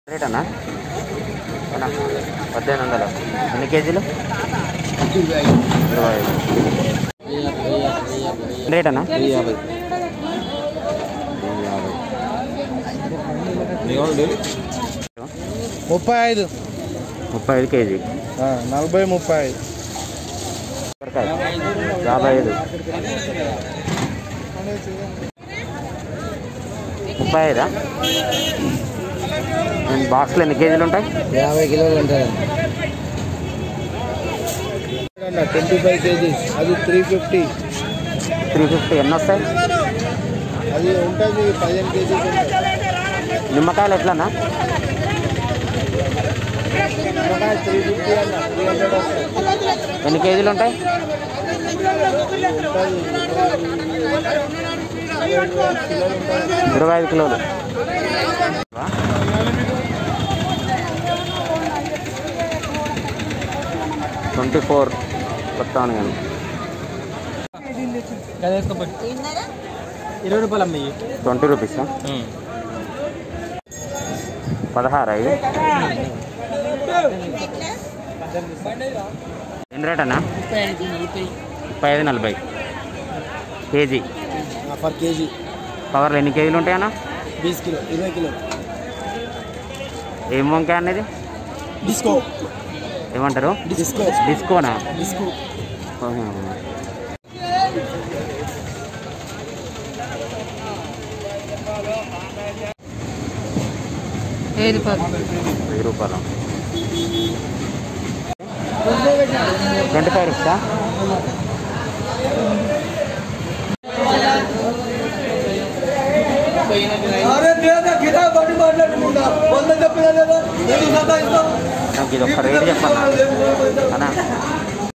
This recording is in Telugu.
రేట్ అన్నా అన్నా పద్దెనిమిది వందలు ఎన్ని కేజీలు ఇరవై ఐదు రేట్ అన్నా యాభై ముప్పై ఐదు ముప్పై ఐదు కేజీ నలభై ముప్పై ఐదు సొరకాయ యాభై ఐదు ముప్పై ఐదా నేను బాక్స్లో ఎన్ని కేజీలు ఉంటాయి యాభై కిలోలు ఉంటుంది ట్వంటీ ఫైవ్ కేజీస్ అది త్రీ ఫిఫ్టీ త్రీ ఫిఫ్టీ ఎన్ని వస్తాయి అది ఉంటుంది పదిహేను కేజీస్ ఉంటుంది నిమ్మకాయలు ఎట్లన్నా నిమ్మకాయ త్రీ ఫిఫ్టీ అన్న త్రీ హండ్రెడ్ వస్తుంది ఎన్ని కేజీలు ఉంటాయి ఇరవై ఐదు కిలోలు ట్వంటీ ఫోర్ కొత్త కానీ ఇరవై రూపాయలు అమ్మాయి ట్వంటీ రూపీసా పదహారు ఐదు ఎన్ని రేట్ అన్నా ముప్పై ఐదు నలభై కేజీ పర్ కేజీ కవర్లు ఎన్ని కేజీలు ఉంటాయన్నా బీస్ కిలో ఇరవై కిలో ఏం వంకాయ అనేది డిస్కో ఏమంటారు డిస్కో డిస్కోనా డిస్కో వెయ్యి రూపాయలు ట్వంటీ ఫైవ్ రూపీసా నాకు ఇది ఒక రేట్ చెప్పన్నా అన్నా